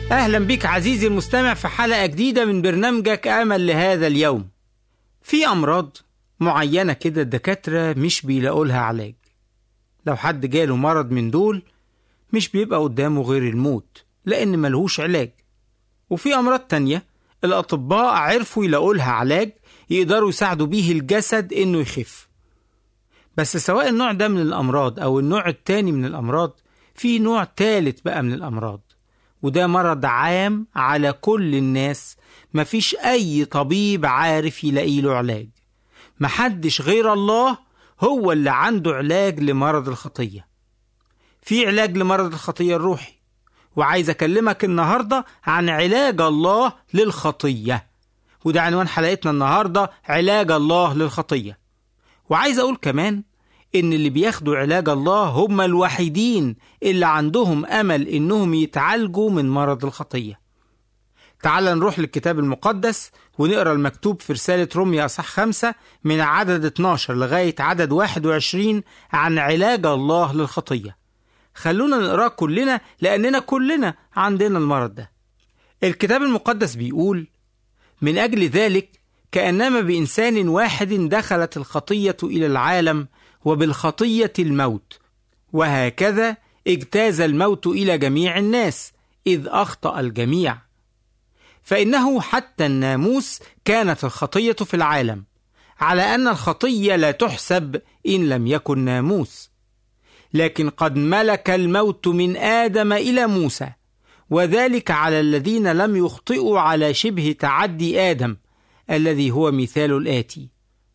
أهلا بك عزيزي المستمع في حلقة جديدة من برنامجك أمل لهذا اليوم في أمراض معينة كده الدكاترة مش بيلاقوا لها علاج لو حد جاله مرض من دول مش بيبقى قدامه غير الموت لأن ملهوش علاج وفي أمراض تانية الأطباء عرفوا يلاقوا لها علاج يقدروا يساعدوا بيه الجسد إنه يخف بس سواء النوع ده من الأمراض أو النوع التاني من الأمراض في نوع تالت بقى من الأمراض وده مرض عام على كل الناس مفيش أي طبيب عارف يلاقي له علاج محدش غير الله هو اللي عنده علاج لمرض الخطية في علاج لمرض الخطية الروحي وعايز أكلمك النهاردة عن علاج الله للخطية وده عنوان حلقتنا النهاردة علاج الله للخطية وعايز أقول كمان إن اللي بياخدوا علاج الله هم الوحيدين اللي عندهم أمل إنهم يتعالجوا من مرض الخطية تعال نروح للكتاب المقدس ونقرا المكتوب في رسالة روميا أصح خمسة من عدد 12 لغاية عدد 21 عن علاج الله للخطية خلونا نقراه كلنا لأننا كلنا عندنا المرض ده الكتاب المقدس بيقول من أجل ذلك كأنما بإنسان واحد دخلت الخطية إلى العالم وبالخطية الموت وهكذا اجتاز الموت إلى جميع الناس إذ أخطأ الجميع فإنه حتى الناموس كانت الخطية في العالم على أن الخطية لا تحسب إن لم يكن ناموس لكن قد ملك الموت من آدم إلى موسى وذلك على الذين لم يخطئوا على شبه تعدي آدم الذي هو مثال الآتي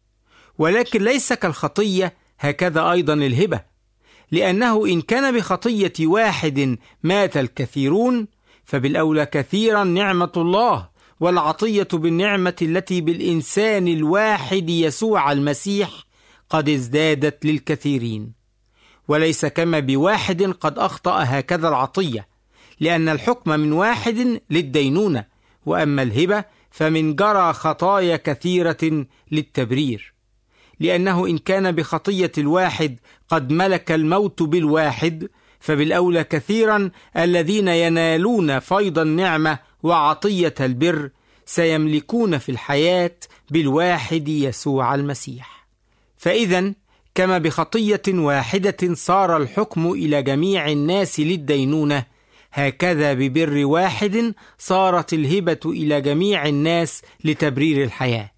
ولكن ليس كالخطية هكذا أيضا الهبة لأنه إن كان بخطية واحد مات الكثيرون فبالأولى كثيرا نعمة الله والعطية بالنعمة التي بالإنسان الواحد يسوع المسيح قد ازدادت للكثيرين وليس كما بواحد قد أخطأ هكذا العطية لأن الحكم من واحد للدينونة وأما الهبة فمن جرى خطايا كثيرة للتبرير لأنه إن كان بخطية الواحد قد ملك الموت بالواحد فبالأولى كثيرا الذين ينالون فيض النعمة وعطية البر سيملكون في الحياة بالواحد يسوع المسيح. فإذا كما بخطية واحدة صار الحكم إلى جميع الناس للدينونة، هكذا ببر واحد صارت الهبة إلى جميع الناس لتبرير الحياة.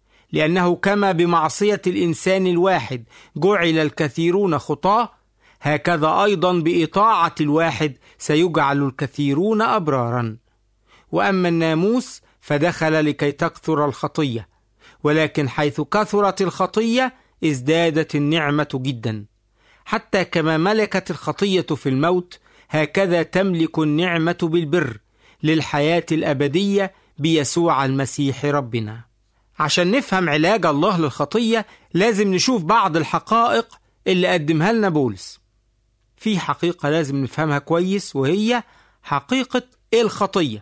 لأنه كما بمعصية الإنسان الواحد جعل الكثيرون خطاه هكذا أيضا بإطاعة الواحد سيجعل الكثيرون أبرارا وأما الناموس فدخل لكي تكثر الخطية ولكن حيث كثرت الخطية ازدادت النعمة جدا حتى كما ملكت الخطية في الموت هكذا تملك النعمة بالبر للحياة الأبدية بيسوع المسيح ربنا عشان نفهم علاج الله للخطية لازم نشوف بعض الحقائق اللي قدمها لنا بولس في حقيقة لازم نفهمها كويس وهي حقيقة الخطية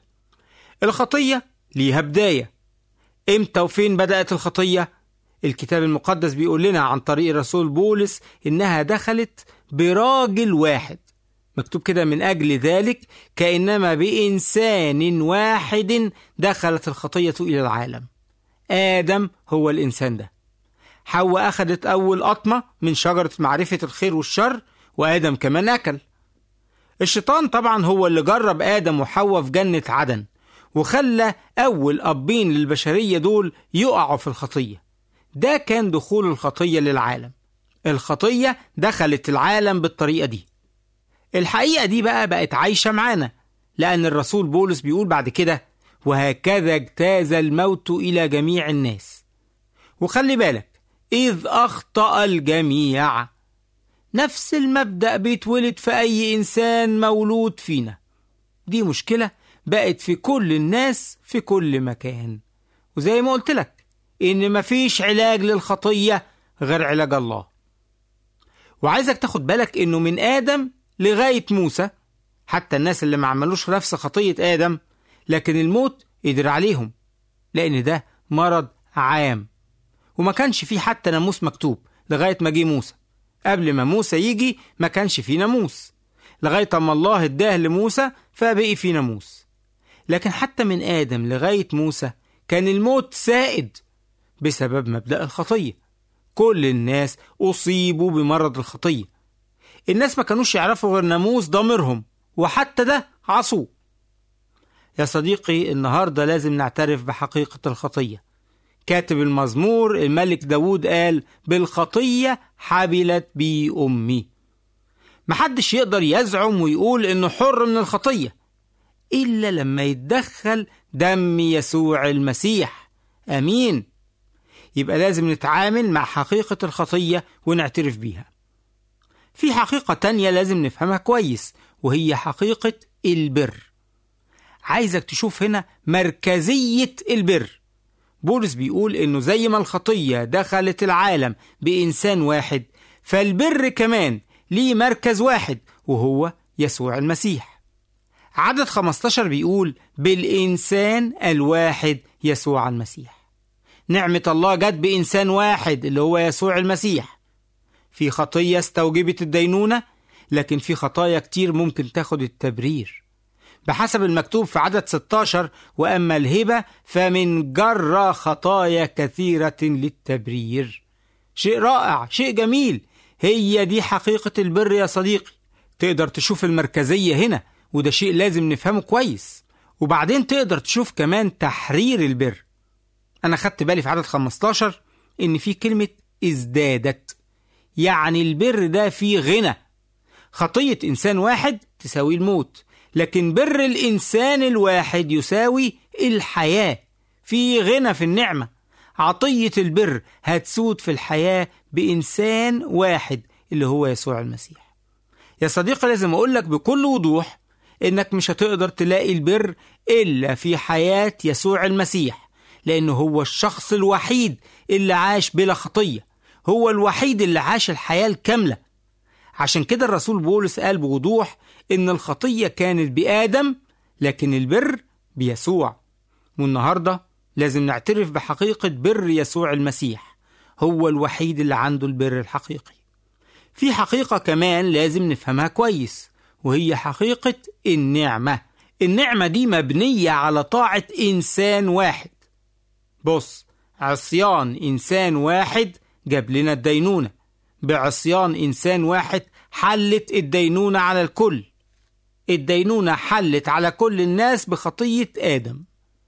الخطية ليها بداية امتى وفين بدأت الخطية الكتاب المقدس بيقول لنا عن طريق الرسول بولس انها دخلت براجل واحد مكتوب كده من أجل ذلك كأنما بإنسان واحد دخلت الخطية إلى العالم آدم هو الإنسان ده حواء أخذت أول قطمة من شجرة معرفة الخير والشر وآدم كمان أكل الشيطان طبعا هو اللي جرب آدم وحواء في جنة عدن وخلى أول أبين للبشرية دول يقعوا في الخطية ده كان دخول الخطية للعالم الخطية دخلت العالم بالطريقة دي الحقيقة دي بقى بقت عايشة معانا لأن الرسول بولس بيقول بعد كده وهكذا اجتاز الموت إلى جميع الناس وخلي بالك إذ أخطأ الجميع نفس المبدأ بيتولد في أي إنسان مولود فينا دي مشكلة بقت في كل الناس في كل مكان وزي ما قلت لك إن مفيش علاج للخطية غير علاج الله وعايزك تاخد بالك إنه من آدم لغاية موسى حتى الناس اللي ما عملوش نفس خطية آدم لكن الموت قدر عليهم لأن ده مرض عام وما كانش فيه حتى ناموس مكتوب لغاية ما جه موسى قبل ما موسى يجي ما كانش فيه ناموس لغاية ما الله اداه لموسى فبقي فيه ناموس لكن حتى من آدم لغاية موسى كان الموت سائد بسبب مبدأ الخطية كل الناس أصيبوا بمرض الخطية الناس ما كانوش يعرفوا غير ناموس ضميرهم وحتى ده عصوه يا صديقي النهاردة لازم نعترف بحقيقة الخطية كاتب المزمور الملك داود قال بالخطية حبلت بي أمي محدش يقدر يزعم ويقول إنه حر من الخطية إلا لما يتدخل دم يسوع المسيح أمين يبقى لازم نتعامل مع حقيقة الخطية ونعترف بيها في حقيقة تانية لازم نفهمها كويس وهي حقيقة البر عايزك تشوف هنا مركزية البر بولس بيقول انه زي ما الخطية دخلت العالم بإنسان واحد فالبر كمان ليه مركز واحد وهو يسوع المسيح عدد 15 بيقول بالإنسان الواحد يسوع المسيح نعمة الله جت بإنسان واحد اللي هو يسوع المسيح في خطية استوجبت الدينونة لكن في خطايا كتير ممكن تاخد التبرير بحسب المكتوب في عدد 16 وأما الهبة فمن جرى خطايا كثيرة للتبرير شيء رائع شيء جميل هي دي حقيقة البر يا صديقي تقدر تشوف المركزية هنا وده شيء لازم نفهمه كويس وبعدين تقدر تشوف كمان تحرير البر أنا خدت بالي في عدد 15 إن في كلمة ازدادت يعني البر ده فيه غنى خطية إنسان واحد تساوي الموت لكن بر الإنسان الواحد يساوي الحياة في غنى في النعمة عطية البر هتسود في الحياة بإنسان واحد اللي هو يسوع المسيح يا صديقي لازم أقول لك بكل وضوح إنك مش هتقدر تلاقي البر إلا في حياة يسوع المسيح لأنه هو الشخص الوحيد اللي عاش بلا خطية هو الوحيد اللي عاش الحياة الكاملة عشان كده الرسول بولس قال بوضوح إن الخطية كانت بآدم لكن البر بيسوع والنهاردة لازم نعترف بحقيقة بر يسوع المسيح هو الوحيد اللي عنده البر الحقيقي في حقيقة كمان لازم نفهمها كويس وهي حقيقة النعمة النعمة دي مبنية على طاعة إنسان واحد بص عصيان إنسان واحد جاب لنا الدينونة بعصيان إنسان واحد حلت الدينونة على الكل الدينونة حلت على كل الناس بخطية آدم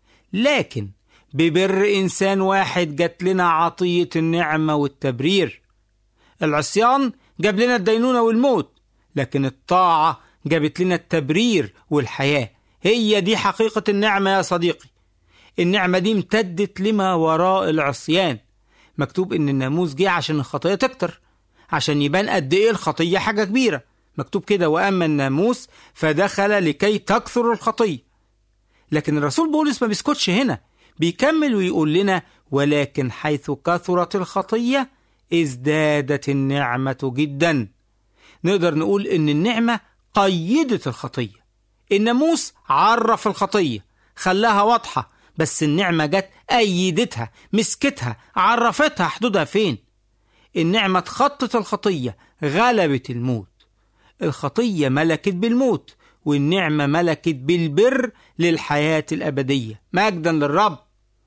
لكن ببر إنسان واحد جات لنا عطية النعمة والتبرير العصيان جاب لنا الدينونة والموت لكن الطاعة جابت لنا التبرير والحياة هي دي حقيقة النعمة يا صديقي النعمة دي امتدت لما وراء العصيان مكتوب إن الناموس جه عشان الخطية تكتر عشان يبان قد إيه الخطية حاجة كبيرة مكتوب كده وأما الناموس فدخل لكي تكثر الخطية لكن الرسول بولس ما بيسكتش هنا بيكمل ويقول لنا ولكن حيث كثرت الخطية ازدادت النعمة جدا نقدر نقول إن النعمة قيدت الخطية الناموس عرف الخطية خلاها واضحة بس النعمة جت أيدتها مسكتها عرفتها حدودها فين النعمة تخطت الخطية غلبت الموت الخطية ملكت بالموت والنعمة ملكت بالبر للحياة الأبدية مجدا للرب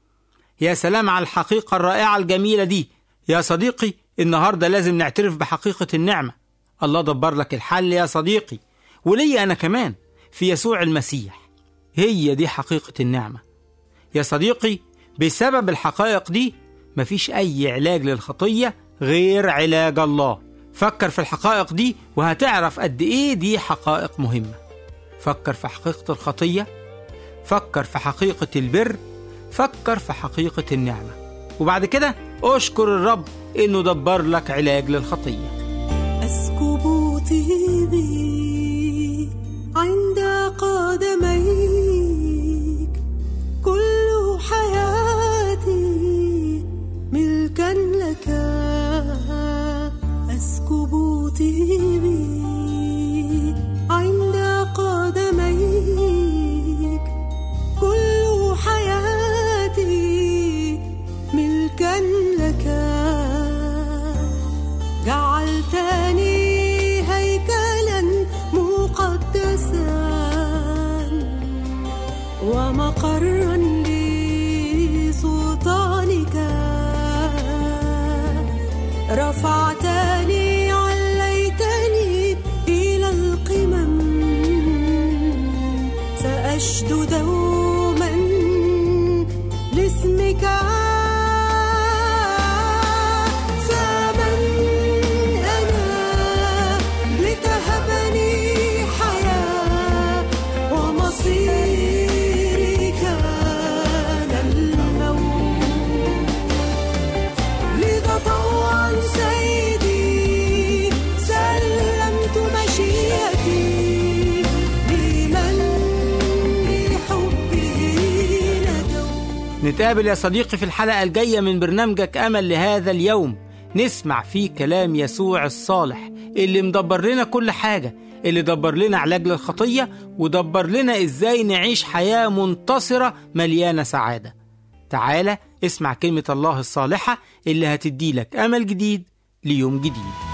يا سلام على الحقيقة الرائعة الجميلة دي يا صديقي النهاردة لازم نعترف بحقيقة النعمة الله دبر لك الحل يا صديقي ولي أنا كمان في يسوع المسيح هي دي حقيقة النعمة يا صديقي بسبب الحقائق دي مفيش أي علاج للخطية غير علاج الله فكر في الحقائق دي وهتعرف قد إيه دي حقائق مهمة فكر في حقيقة الخطية فكر في حقيقة البر فكر في حقيقة النعمة وبعد كده أشكر الرب إنه دبر لك علاج للخطية أسكب طيبي عند قدميك كل حياتي ملكا لك أسكب طيبي عند قدميك كل حياتي ملكا لك جعلتني هيكلا مقدسا ومقرا لسلطانك رفعتني عليتني إلى القمم سأشد دوما لاسمك فمن أنا لتهبني حياة ومصيري كان الموت لذا طوعا سيدي سلمت مشيئتي لمن بحبه ندوا نتقابل يا صديقي في الحلقة الجاية من برنامجك أمل لهذا اليوم نسمع فيه كلام يسوع الصالح اللي مدبر لنا كل حاجة اللي دبر لنا علاج للخطية ودبر لنا إزاي نعيش حياة منتصرة مليانة سعادة تعالى اسمع كلمة الله الصالحة اللي هتديلك أمل جديد ليوم جديد